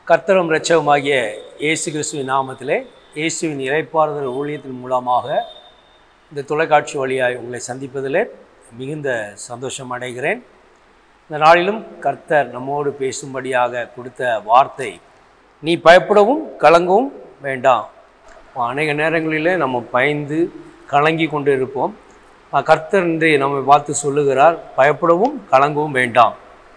கர்த்தரும் இரட்சகமாகிய இயேசு கிறிஸ்துவின் நாமத்திலே இயேசுவின் இறைப்பாறுதல் ஊழியத்தின் மூலமாக இந்த தொலைக்காட்சி வழியாய் உங்களை சந்திப்பதிலே மிகுந்த சந்தோஷம் அடைகிறேன் இந்த நாளிலும் கர்த்தர் நம்மோடு பேசும்படியாக கொடுத்த வார்த்தை நீ பயப்படவும் கலங்கவும் வேண்டாம் அநேக நேரங்களிலே நம்ம பயந்து கலங்கி கொண்டு இருப்போம் ஆஹ் கர்த்தர் இன்று நம்மை பார்த்து சொல்லுகிறார் பயப்படவும் கலங்கவும் வேண்டாம்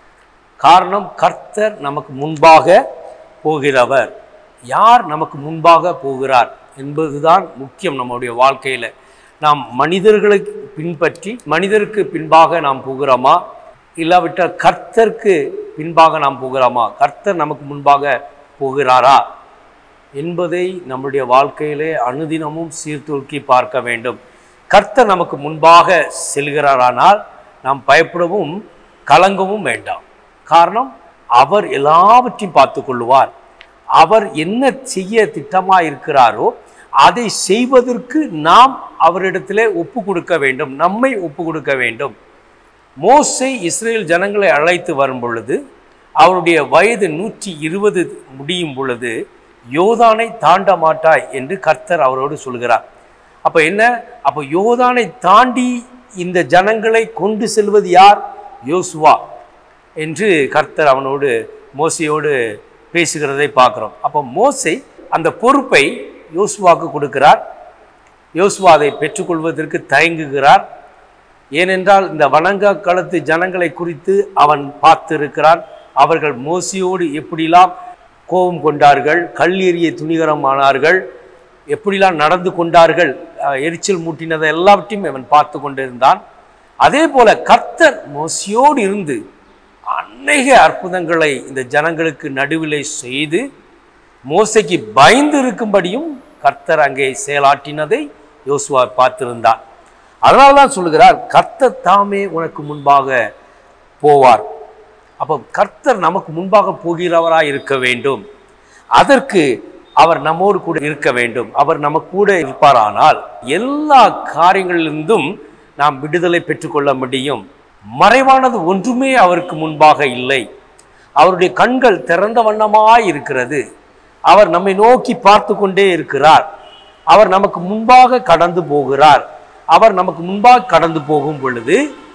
காரணம் கர்த்தர் நமக்கு முன்பாக போகிறவர் யார் நமக்கு முன்பாக போகிறார் என்பதுதான் முக்கியம் நம்முடைய வாழ்க்கையில் நாம் மனிதர்களை பின்பற்றி மனிதருக்கு பின்பாக நாம் போகிறோமா இல்லாவிட்டால் கர்த்தருக்கு பின்பாக நாம் போகிறோமா கர்த்தர் நமக்கு முன்பாக போகிறாரா என்பதை நம்முடைய வாழ்க்கையிலே அனுதினமும் சீர்தூக்கி பார்க்க வேண்டும் கர்த்தர் நமக்கு முன்பாக செல்கிறாரானால் நாம் பயப்படவும் கலங்கவும் வேண்டாம் காரணம் அவர் எல்லாவற்றையும் பார்த்து கொள்ளுவார் அவர் என்ன செய்ய திட்டமாக இருக்கிறாரோ அதை செய்வதற்கு நாம் அவரிடத்திலே ஒப்பு கொடுக்க வேண்டும் நம்மை ஒப்பு கொடுக்க வேண்டும் மோசே இஸ்ரேல் ஜனங்களை அழைத்து வரும் பொழுது அவருடைய வயது நூற்றி இருபது முடியும் பொழுது யோதானை தாண்ட மாட்டாய் என்று கர்த்தர் அவரோடு சொல்கிறார் அப்போ என்ன அப்போ யோதானை தாண்டி இந்த ஜனங்களை கொண்டு செல்வது யார் யோசுவா என்று கர்த்தர் அவனோடு மோசையோடு பேசுகிறதை பார்க்குறோம் அப்போ மோசை அந்த பொறுப்பை யோசுவாவுக்கு கொடுக்கிறார் யோசுவா அதை பெற்றுக்கொள்வதற்கு தயங்குகிறார் ஏனென்றால் இந்த வணங்கா களத்து ஜனங்களை குறித்து அவன் பார்த்திருக்கிறான் அவர்கள் மோசையோடு எப்படிலாம் கோபம் கொண்டார்கள் கல் எறிய துணிகரமானார்கள் எப்படிலாம் நடந்து கொண்டார்கள் அஹ், எரிச்சல் மூட்டினதை எல்லாவற்றையும் அவன் பார்த்து கொண்டிருந்தான் அதே போல கர்த்தர் மோசையோடு இருந்து அநேக அற்புதங்களை இந்த ஜனங்களுக்கு நடுவிலே செய்து மோசைக்கு பயந்து இருக்கும்படியும் கர்த்தர் அங்கே செயலாற்றினதை யோசுவா பார்த்திருந்தான் அதனால தான் சொல்லுகிறார் கர்த்தர் தாமே உனக்கு முன்பாக போவார் அப்போ கர்த்தர் நமக்கு முன்பாக போகிறவராய் இருக்க வேண்டும் அதற்கு அவர் நம்மோடு கூட இருக்க வேண்டும் அவர் நம்ம கூட இருப்பாரானால் எல்லா காரியங்களிலிருந்தும் நாம் விடுதலை பெற்றுக்கொள்ள முடியும் மறைவானது ஒன்றுமே அவருக்கு முன்பாக இல்லை அவருடைய கண்கள் திறந்த வண்ணமாய் இருக்கிறது அவர் நம்மை நோக்கி பார்த்து கொண்டே இருக்கிறார் அவர் நமக்கு முன்பாக கடந்து போகிறார் அவர் நமக்கு முன்பாக கடந்து போகும் பொழுது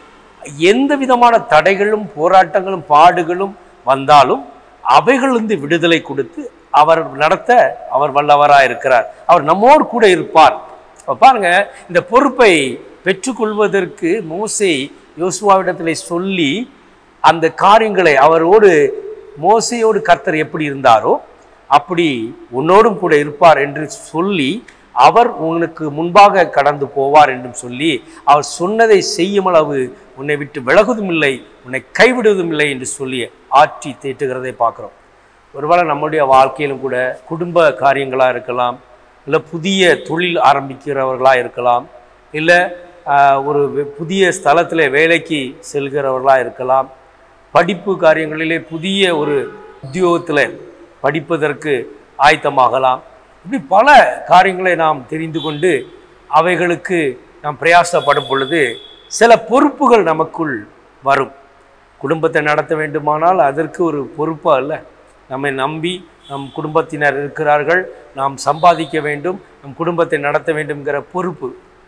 எந்த விதமான தடைகளும் போராட்டங்களும் பாடுகளும் வந்தாலும் அவைகளிலிருந்து விடுதலை கொடுத்து அவர் நடத்த அவர் வல்லவராக இருக்கிறார் அவர் நம்மோடு கூட இருப்பார் அப்ப பாருங்க இந்த பொறுப்பை பெற்றுக்கொள்வதற்கு மோசே யோசுவாவிடத்தில் சொல்லி அந்த காரியங்களை அவரோடு மோசையோடு கர்த்தர் எப்படி இருந்தாரோ அப்படி உன்னோடும் கூட இருப்பார் என்று சொல்லி அவர் உனக்கு முன்பாக கடந்து போவார் என்றும் சொல்லி அவர் சொன்னதை செய்யும் அளவு உன்னை விட்டு விலகுவதும் இல்லை உன்னை கைவிடுவதும் இல்லை என்று சொல்லி ஆற்றி தேற்றுகிறதை பார்க்குறோம் ஒருவேளை நம்முடைய வாழ்க்கையிலும் கூட குடும்ப காரியங்களாக இருக்கலாம் இல்லை புதிய தொழில் ஆரம்பிக்கிறவர்களாக இருக்கலாம் இல்லை ஆஹ், ஒரு வெ- புதிய ஸ்தலத்தில் வேலைக்கு செல்கிறவர்களாக இருக்கலாம் படிப்பு காரியங்களிலே புதிய ஒரு உத்தியோகத்தில் படிப்பதற்கு ஆயத்தமாகலாம் இப்படி பல காரியங்களை நாம் தெரிந்து கொண்டு அவைகளுக்கு நாம் பிரயாசப்படும் பொழுது சில பொறுப்புகள் நமக்குள் வரும் குடும்பத்தை நடத்த வேண்டுமானால் அதற்கு ஒரு பொறுப்பாக இல்லை நம்மை நம்பி நம் குடும்பத்தினர் இருக்கிறார்கள் நாம் சம்பாதிக்க வேண்டும் நம் குடும்பத்தை நடத்த வேண்டும்ங்கிற பொறுப்பு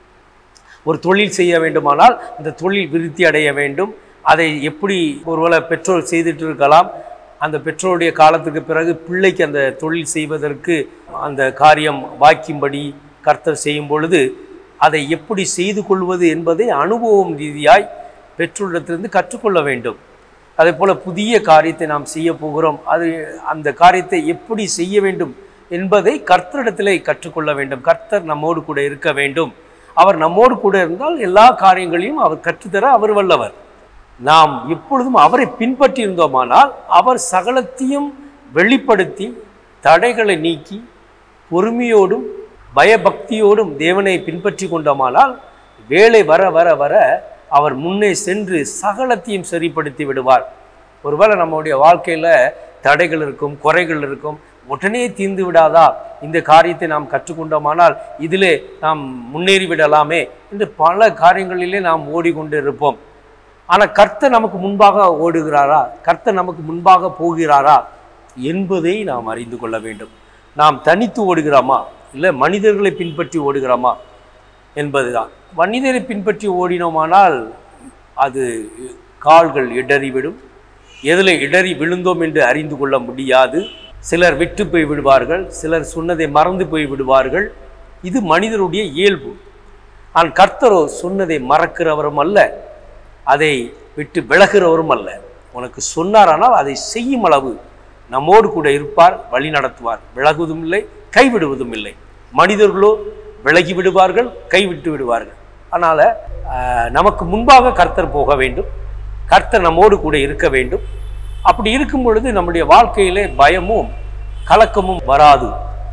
ஒரு தொழில் செய்ய வேண்டுமானால் அந்த தொழில் விருத்தி அடைய வேண்டும் அதை எப்படி ஒருவேளை பெற்றோர் செய்துட்டு இருக்கலாம் அந்த பெற்றோருடைய காலத்துக்கு பிறகு பிள்ளைக்கு அந்த தொழில் செய்வதற்கு அந்த காரியம் வாய்க்கும்படி கர்த்தர் செய்யும் பொழுது அதை எப்படி செய்து கொள்வது என்பதை அனுபவம் ரீதியாய் பெற்றோரிடத்திலிருந்து கற்றுக்கொள்ள வேண்டும் அதே போல் புதிய காரியத்தை நாம் செய்ய போகிறோம் அது அந்த காரியத்தை எப்படி செய்ய வேண்டும் என்பதை கர்த்தரிடத்திலே கற்றுக்கொள்ள வேண்டும் கர்த்தர் நம்மோடு கூட இருக்க வேண்டும் அவர் நம்மோடு கூட இருந்தால் எல்லா காரியங்களையும் அவர் கற்றுத்தர அவர் வல்லவர் நாம் எப்பொழுதும் அவரை பின்பற்றி இருந்தோமானால் அவர் சகலத்தையும் வெளிப்படுத்தி தடைகளை நீக்கி பொறுமையோடும் பயபக்தியோடும் தேவனை பின்பற்றி கொண்டோமானால் வேலை வர வர வர அவர் முன்னே சென்று சகலத்தையும் சரிப்படுத்தி விடுவார் ஒருவேளை நம்முடைய வாழ்க்கையில் தடைகள் இருக்கும் குறைகள் இருக்கும் உடனே தீர்ந்து விடாதா இந்த காரியத்தை நாம் கற்றுக்கொண்டோமானால் இதிலே நாம் முன்னேறி விடலாமே என்று பல காரியங்களிலே நாம் ஓடிக்கொண்டு இருப்போம் ஆனால் கர்த்தர் நமக்கு முன்பாக ஓடுகிறாரா கர்த்தர் நமக்கு முன்பாக போகிறாரா என்பதை நாம் அறிந்து கொள்ள வேண்டும் நாம் தனித்து ஓடுகிறோமா இல்லை மனிதர்களை பின்பற்றி ஓடுகிறோமா என்பதுதான் மனிதரை பின்பற்றி ஓடினோமானால் அது கால்கள் இடறிவிடும் எதில் இடறி விழுந்தோம் என்று அறிந்து கொள்ள முடியாது சிலர் விட்டு போய் விடுவார்கள் சிலர் சொன்னதை மறந்து போய் விடுவார்கள் இது மனிதருடைய இயல்பு ஆனால் கர்த்தரோ சொன்னதை மறக்கிறவரும் அல்ல அதை விட்டு விலகிறவரும் அல்ல உனக்கு சொன்னாரானால் அதை செய்யும் அளவு நம்மோடு கூட இருப்பார் வழி நடத்துவார் விலகுவதும் இல்லை கைவிடுவதும் இல்லை மனிதர்களோ விலகி விடுவார்கள் கைவிட்டு விடுவார்கள் அதனால் நமக்கு முன்பாக கர்த்தர் போக வேண்டும் கர்த்தர் நம்மோடு கூட இருக்க வேண்டும் அப்படி இருக்கும் பொழுது நம்முடைய வாழ்க்கையிலே பயமும் கலக்கமும் வராது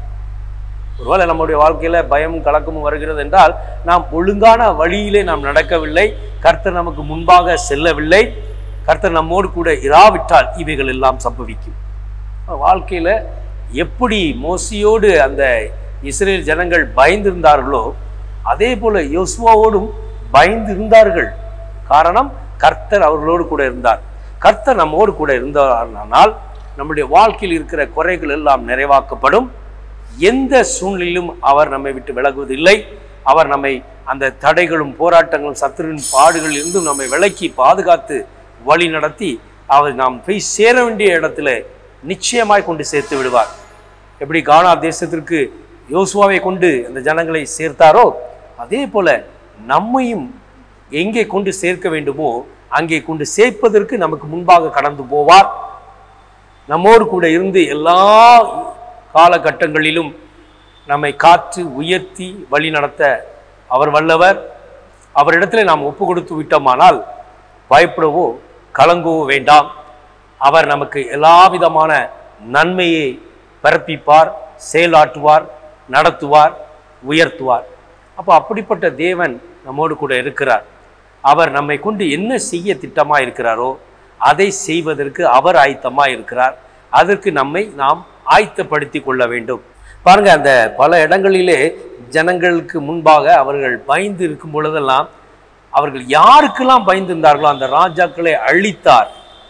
ஒருவேளை நம்முடைய வாழ்க்கையில பயமும் கலக்கமும் வருகிறது என்றால் நாம் ஒழுங்கான வழியிலே நாம் நடக்கவில்லை கர்த்தர் நமக்கு முன்பாக செல்லவில்லை கர்த்தர் நம்மோடு கூட இராவிட்டால் இவைகள் எல்லாம் சம்பவிக்கும் வாழ்க்கையில எப்படி மோசியோடு அந்த இஸ்ரேல் ஜனங்கள் பயந்திருந்தார்களோ அதே போல யோசுவாவோடும் பயந்து இருந்தார்கள் காரணம் கர்த்தர் அவர்களோடு கூட இருந்தார் கர்த்தர் நம்மோடு கூட இருந்தானால் நம்முடைய வாழ்க்கையில் இருக்கிற குறைகள் எல்லாம் நிறைவாக்கப்படும் எந்த சூழ்நிலையிலும் அவர் நம்மை விட்டு விலகுவதில்லை அவர் நம்மை அந்த தடைகளும் போராட்டங்களும் சத்துருவின் பாடுகளில் இருந்தும் நம்மை விலக்கி பாதுகாத்து வழி நடத்தி அவர் நாம் போய் சேர வேண்டிய இடத்துல நிச்சயமாய் கொண்டு சேர்த்து விடுவார் எப்படி கானா தேசத்திற்கு யோசுவாவை கொண்டு அந்த ஜனங்களை சேர்த்தாரோ அதே போல நம்மையும் எங்கே கொண்டு சேர்க்க வேண்டுமோ அங்கே கொண்டு சேர்ப்பதற்கு நமக்கு முன்பாக கடந்து போவார் நம்மோடு கூட இருந்து எல்லா காலகட்டங்களிலும் நம்மை காத்து உயர்த்தி வழி நடத்த அவர் வல்லவர் அவரிடத்தில் நாம் ஒப்பு கொடுத்து விட்டோமானால் பயப்படவோ கலங்கவோ வேண்டாம் அவர் நமக்கு எல்லா விதமான நன்மையை பிறப்பிப்பார் செயலாற்றுவார் நடத்துவார் உயர்த்துவார் அப்போ அப்படிப்பட்ட தேவன் நம்மோடு கூட இருக்கிறார் அவர் நம்மை கொண்டு என்ன செய்ய திட்டமாக இருக்கிறாரோ அதை செய்வதற்கு அவர் ஆயத்தமாக இருக்கிறார் அதற்கு நம்மை நாம் ஆயத்தப்படுத்தி கொள்ள வேண்டும் பாருங்க அந்த பல இடங்களிலே ஜனங்களுக்கு முன்பாக அவர்கள் பயந்து இருக்கும் பொழுதெல்லாம் அவர்கள் யாருக்கெல்லாம் பயந்திருந்தார்களோ அந்த ராஜாக்களை அழித்தார்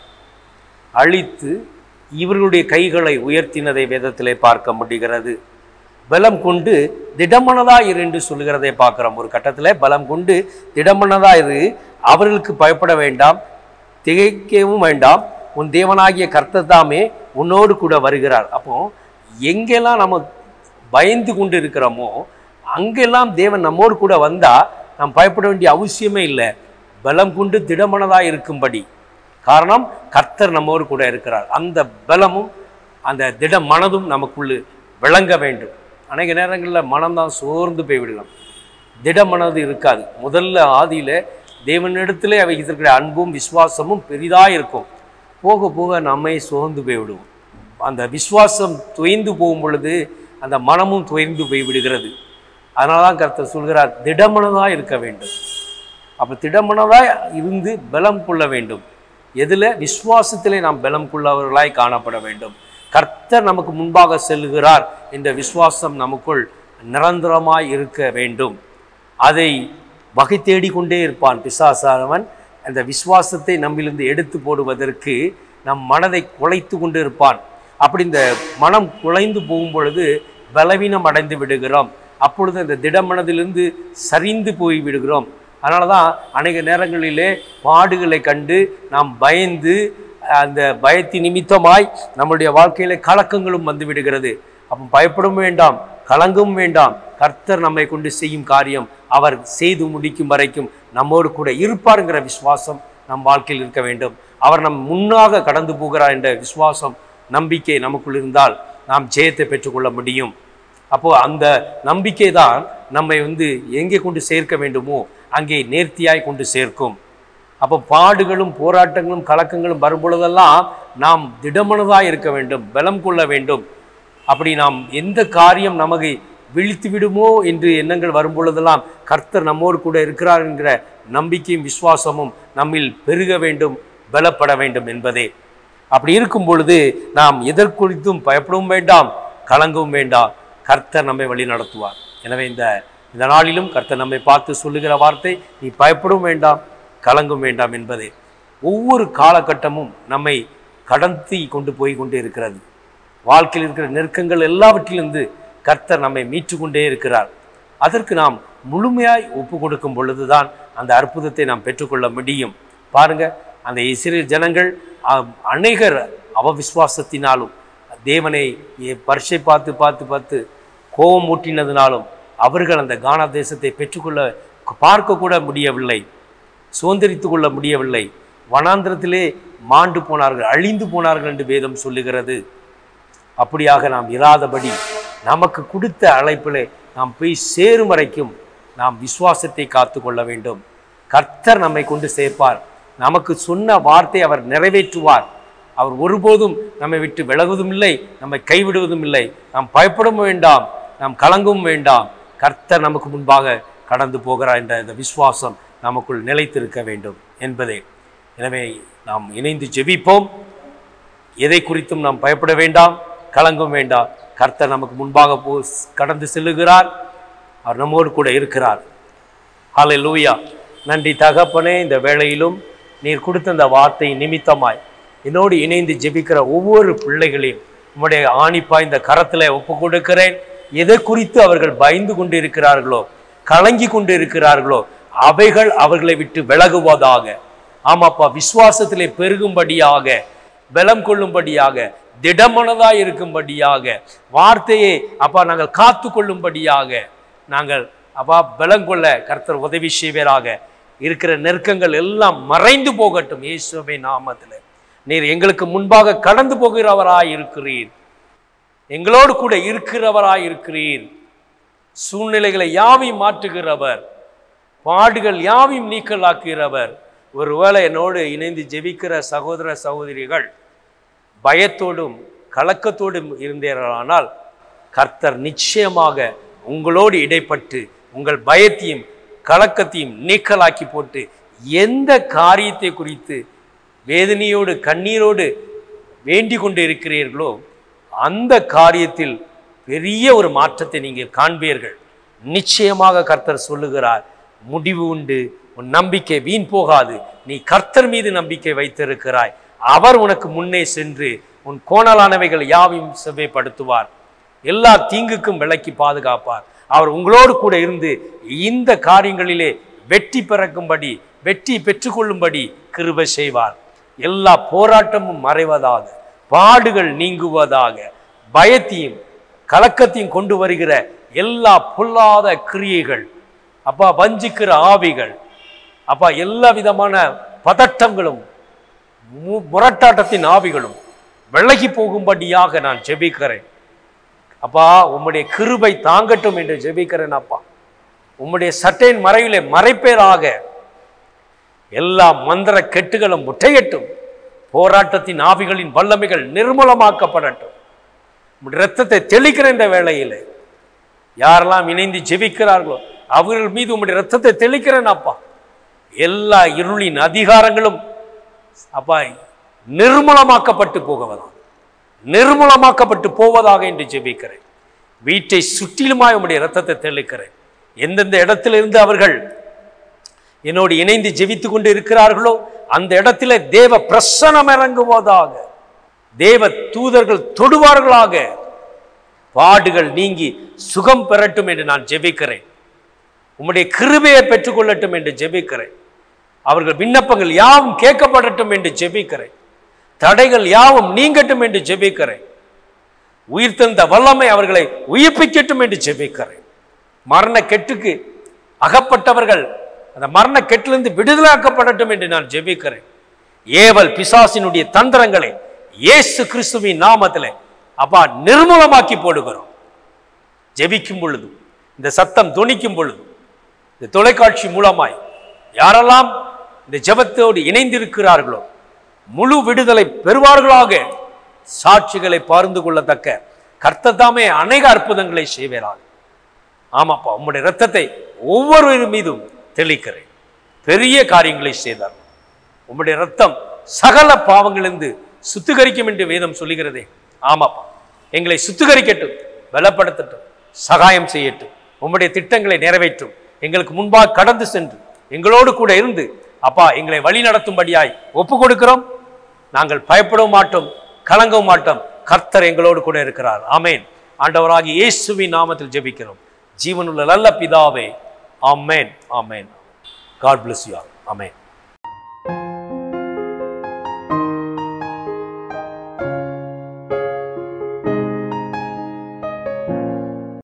அழித்து இவர்களுடைய கைகளை உயர்த்தினதை வேதத்திலே பார்க்க முடிகிறது பலம் கொண்டு திடமனதா இரு என்று சொல்லுகிறதை பார்க்கிறோம் ஒரு கட்டத்தில் பலம் கொண்டு திடமனதா இரு அவர்களுக்கு பயப்பட வேண்டாம் திகைக்கவும் வேண்டாம் உன் தேவனாகிய கர்த்தத்தாமே உன்னோடு கூட வருகிறார் அப்போ எங்கெல்லாம் நம்ம பயந்து கொண்டு இருக்கிறோமோ அங்கெல்லாம் தேவன் நம்மோடு கூட வந்தா நாம் பயப்பட வேண்டிய அவசியமே இல்லை பலம் கொண்டு திடமனதாக இருக்கும்படி காரணம் கர்த்தர் நம்மோடு கூட இருக்கிறார் அந்த பலமும் அந்த திட மனதும் நமக்குள்ளே விளங்க வேண்டும் அநேக நேரங்களில் மனம்தான் சோர்ந்து போய்விடலாம் திட மனது இருக்காது முதல்ல ஆதியில் தேவனிடத்திலே அவை இருக்கிற அன்பும் விசுவாசமும் பெரிதாக இருக்கும் போக போக நம்மை சோர்ந்து போய்விடுவோம் அந்த விசுவாசம் துவைந்து போகும் பொழுது அந்த மனமும் துவைந்து போய் விடுகிறது அதனால தான் கர்த்தர் சொல்கிறார் திடமனதாக இருக்க வேண்டும் அப்போ திடமனதாக இருந்து பலம் கொள்ள வேண்டும் எதில் விசுவாசத்திலே நாம் பலம் கொள்ளவர்களாய் காணப்பட வேண்டும் கர்த்தர் நமக்கு முன்பாக செல்கிறார் என்ற விசுவாசம் நமக்குள் நிரந்தரமாய் இருக்க வேண்டும் அதை வகை தேடிக்கொண்டே இருப்பான் பிசாசானவன் அந்த விசுவாசத்தை நம்மிலிருந்து எடுத்து போடுவதற்கு நம் மனதை குலைத்து கொண்டு இருப்பான் அப்படி இந்த மனம் குலைந்து போகும் பொழுது பலவீனம் அடைந்து விடுகிறோம் அப்பொழுது அந்த திடமனதிலிருந்து சரிந்து போய் விடுகிறோம் அதனால தான் அநேக நேரங்களிலே பாடுகளை கண்டு நாம் பயந்து அந்த பயத்தின் நிமித்தமாய் நம்முடைய வாழ்க்கையில கலக்கங்களும் வந்து விடுகிறது அப்போ பயப்படும் வேண்டாம் கலங்கவும் வேண்டாம் கர்த்தர் நம்மை கொண்டு செய்யும் காரியம் அவர் செய்து முடிக்கும் வரைக்கும் நம்மோடு கூட இருப்பாருங்கிற விசுவாசம் நம் வாழ்க்கையில் இருக்க வேண்டும் அவர் நம் முன்னாக கடந்து போகிறார் என்ற விசுவாசம் நம்பிக்கை நமக்குள் இருந்தால் நாம் ஜெயத்தை பெற்றுக்கொள்ள முடியும் அப்போ அந்த நம்பிக்கை தான் நம்மை வந்து எங்கே கொண்டு சேர்க்க வேண்டுமோ அங்கே நேர்த்தியாய் கொண்டு சேர்க்கும் அப்போ பாடுகளும் போராட்டங்களும் கலக்கங்களும் வரும்பொழுதெல்லாம் நாம் திடமனதாக இருக்க வேண்டும் பலம் கொள்ள வேண்டும் அப்படி நாம் எந்த காரியம் நமக்கு விழித்து விடுமோ என்று எண்ணங்கள் வரும்பொழுதெல்லாம் கர்த்தர் நம்மோடு கூட இருக்கிறார் என்கிற நம்பிக்கையும் விசுவாசமும் நம்மில் பெருக வேண்டும் பலப்பட வேண்டும் என்பதே அப்படி இருக்கும் பொழுது நாம் எதற்குறித்தும் பயப்படவும் வேண்டாம் கலங்கவும் வேண்டாம் கர்த்தர் நம்மை வழி நடத்துவார் எனவே இந்த இந்த நாளிலும் கர்த்தர் நம்மை பார்த்து சொல்லுகிற வார்த்தை நீ பயப்படவும் வேண்டாம் கலங்கும் வேண்டாம் என்பதே ஒவ்வொரு காலகட்டமும் நம்மை கடத்தி கொண்டு போய் கொண்டு இருக்கிறது வாழ்க்கையில் இருக்கிற நெருக்கங்கள் எல்லாவற்றிலிருந்து கர்த்தர் நம்மை மீட்டு கொண்டே இருக்கிறார் அதற்கு நாம் முழுமையாய் ஒப்பு கொடுக்கும் பொழுதுதான் அந்த அற்புதத்தை நாம் பெற்றுக்கொள்ள முடியும் பாருங்க அந்த இஸ்ரேல் ஜனங்கள் அ- அநேகர் அவவிசுவாசத்தினாலும் தேவனை எ- பரீட்சை பார்த்து பார்த்து பார்த்து கோபம் ஊட்டினதினாலும் அவர்கள் அந்த கானா தேசத்தை பெற்றுக்கொள்ள பார்க்க கூட முடியவில்லை சுதந்திரித்து கொள்ள முடியவில்லை வனாந்திரத்திலே மாண்டு போனார்கள் அழிந்து போனார்கள் என்று வேதம் சொல்லுகிறது அப்படியாக நாம் இராதபடி நமக்கு கொடுத்த அழைப்பிலே நாம் போய் சேரும் வரைக்கும் நாம் விசுவாசத்தை காத்து கொள்ள வேண்டும் கர்த்தர் நம்மை கொண்டு சேர்ப்பார் நமக்கு சொன்ன வார்த்தை அவர் நிறைவேற்றுவார் அவர் ஒருபோதும் நம்மை விட்டு விலகுவதும் இல்லை நம்மை கைவிடுவதும் இல்லை நாம் பயப்படவும் வேண்டாம் நாம் கலங்கவும் வேண்டாம் கர்த்தர் நமக்கு முன்பாக கடந்து போகிறார் என்ற இந்த விசுவாசம் நமக்குள் நிலைத்திருக்க வேண்டும் என்பதே எனவே நாம் இணைந்து ஜெபிப்போம் எதை குறித்தும் நாம் பயப்பட வேண்டாம் கலங்கவும் வேண்டாம் கர்த்தர் நமக்கு முன்பாக போ கடந்து செல்லுகிறார் அவர் நம்மோடு கூட இருக்கிறார் ஹாலே லூயா நன்றி தகப்பனே இந்த வேளையிலும் நீர் கொடுத்த இந்த வார்த்தை நிமித்தமாய் என்னோடு இணைந்து ஜெபிக்கிற ஒவ்வொரு பிள்ளைகளையும் உம்முடைய ஆணிப்பாய் இந்த கரத்தில் ஒப்பு கொடுக்கிறேன் எதை குறித்து அவர்கள் பயந்து கொண்டு இருக்கிறார்களோ கலங்கி கொண்டு இருக்கிறார்களோ அவைகள் அவர்களை விட்டு விலகுவதாக ஆமாப்பா விசுவாசத்திலே பெருகும்படியாக பலம் கொள்ளும்படியாக திடமனதாய் இருக்கும்படியாக வார்த்தையை அப்பா நாங்கள் காத்து கொள்ளும்படியாக நாங்கள் அப்பா பலம் கொள்ள கர்த்தர் உதவி செய்வராக இருக்கிற நெருக்கங்கள் எல்லாம் மறைந்து போகட்டும் இயேசுவை நாமத்தில் நீர் எங்களுக்கு முன்பாக கடந்து போகிறவராய் இருக்கிறீர் எங்களோடு கூட இருக்கிறவராய் இருக்கிறீர் சூழ்நிலைகளை யாவையும் மாற்றுகிறவர் பாடுகள் யாவையும் நீக்கலாக்குகிறவர் ஒருவேளை என்னோடு இணைந்து ஜெபிக்கிற சகோதர சகோதரிகள் பயத்தோடும் கலக்கத்தோடும் இருந்தீர்களானால் கர்த்தர் நிச்சயமாக உங்களோடு இடைப்பட்டு உங்கள் பயத்தையும் கலக்கத்தையும் நீக்கலாக்கி போட்டு எந்த காரியத்தை குறித்து வேதனையோடு கண்ணீரோடு வேண்டிக் கொண்டு இருக்கிறீர்களோ அந்த காரியத்தில் பெரிய ஒரு மாற்றத்தை நீங்கள் காண்பீர்கள் நிச்சயமாக கர்த்தர் சொல்லுகிறார் முடிவு உண்டு உன் நம்பிக்கை வீண் போகாது நீ கர்த்தர் மீது நம்பிக்கை வைத்திருக்கிறாய் அவர் உனக்கு முன்னே சென்று உன் கோணலானவைகள் யாவையும் செவ்வைப்படுத்துவார் எல்லா தீங்குக்கும் விலக்கி பாதுகாப்பார் அவர் உங்களோடு கூட இருந்து இந்த காரியங்களிலே வெற்றி பிறக்கும்படி வெற்றி பெற்றுக்கொள்ளும்படி கிருபை செய்வார் எல்லா போராட்டமும் மறைவதாக பாடுகள் நீங்குவதாக பயத்தையும் கலக்கத்தையும் கொண்டு வருகிற எல்லா பொல்லாத கிரியைகள் அப்பா வஞ்சிக்கிற ஆவிகள் அப்பா எல்லா விதமான பதட்டங்களும் மு- முரட்டாட்டத்தின் ஆவிகளும் விலகி போகும்படியாக நான் ஜெபிக்கிறேன் அப்பா உம்முடைய கிருபை தாங்கட்டும் என்று ஜெபிக்கிறேன் அப்பா உம்முடைய சட்டையின் மறைவிலே மறைப்பேராக எல்லா மந்திர கெட்டுகளும் முட்டையட்டும் போராட்டத்தின் ஆவிகளின் வல்லமைகள் நிர்மூலமாக்கப்படட்டும் உம்முடைய இரத்தத்தை தெளிக்கிற இந்த வேளையிலே யாரெல்லாம் இணைந்து ஜெபிக்கிறார்களோ அவர்கள் மீது உம்முடைய இரத்தத்தை தெளிக்கிறேன் அப்பா எல்லா இருளின் அதிகாரங்களும் அப்பா நிர்மூலமாக்கப்பட்டு போகுவதாக நிர்மூலமாக்கப்பட்டு போவதாக என்று ஜெபிக்கிறேன் வீட்டை சுற்றிலுமாய் உம்முடைய இரத்தத்தை தெளிக்கிறேன் எந்தெந்த இடத்திலிருந்து அவர்கள் என்னோடு இணைந்து ஜெபித்துக் கொண்டு இருக்கிறார்களோ அந்த இடத்திலே தேவ பிரசனம் இறங்குவதாக தேவ தூதர்கள் தொடுவார்களாக பாடுகள் நீங்கி சுகம் பெறட்டும் என்று நான் ஜெபிக்கிறேன் உம்முடைய கிருபையை பெற்றுக்கொள்ளட்டும் என்று ஜெபிக்கிறேன் அவர்கள் விண்ணப்பங்கள் யாவும் கேட்கப்படட்டும் என்று ஜெபிக்கிறேன் தடைகள் யாவும் நீங்கட்டும் என்று ஜெபிக்கிறேன் உயிர்த்தெழுந்த வல்லமை அவர்களை உயிர்ப்பிக்கட்டும் என்று ஜெபிக்கிறேன் மரண கெட்டுக்கு அகப்பட்டவர்கள் அந்த மரண கெட்டிலிருந்து விடுதலாக்கப்படட்டும் என்று நான் ஜெபிக்கிறேன் ஏவல் பிசாசினுடைய தந்திரங்களை இயேசு கிறிஸ்துவின் நாமத்திலே அப்பா நிர்மூலமாக்கி போடுகிறோம் ஜெபிக்கும் பொழுது இந்த சத்தம் துணிக்கும் பொழுது இந்த தொலைக்காட்சி மூலமாய் யாரெல்லாம் இந்த ஜெபத்தோடு இணைந்திருக்கிறார்களோ முழு விடுதலை பெறுவார்களாக சாட்சிகளை பகிர்ந்து கொள்ளத்தக்க கர்த்தத்தாமே அநேக அற்புதங்களை செய்வேராக ஆமாப்பா உம்முடைய இரத்தத்தை ஒவ்வொருவர் மீதும் தெளிக்கிறேன் பெரிய காரியங்களை செய்தார் உம்முடைய ரத்தம் சகல பாவங்களிலிருந்து சுத்திகரிக்கும் என்று வேதம் சொல்லுகிறதே ஆமாப்பா எங்களை சுத்திகரிக்கட்டும் பலப்படுத்தட்டும் சகாயம் செய்யட்டும் உம்முடைய திட்டங்களை நிறைவேற்றும் எங்களுக்கு முன்பாக கடந்து சென்று எங்களோடு கூட இருந்து அப்பா எங்களை வழி நடத்தும்படியாய் ஒப்பு கொடுக்கிறோம் நாங்கள் பயப்படவும் மாட்டோம் கலங்கவும் மாட்டோம் கர்த்தர் எங்களோடு கூட இருக்கிறார் ஆமென் ஆண்டவராகிய இயேசுவின் நாமத்தில் ஜெபிக்கிறோம் ஜீவனுள்ள நல்ல பிதாவே amen amen God bless you all amen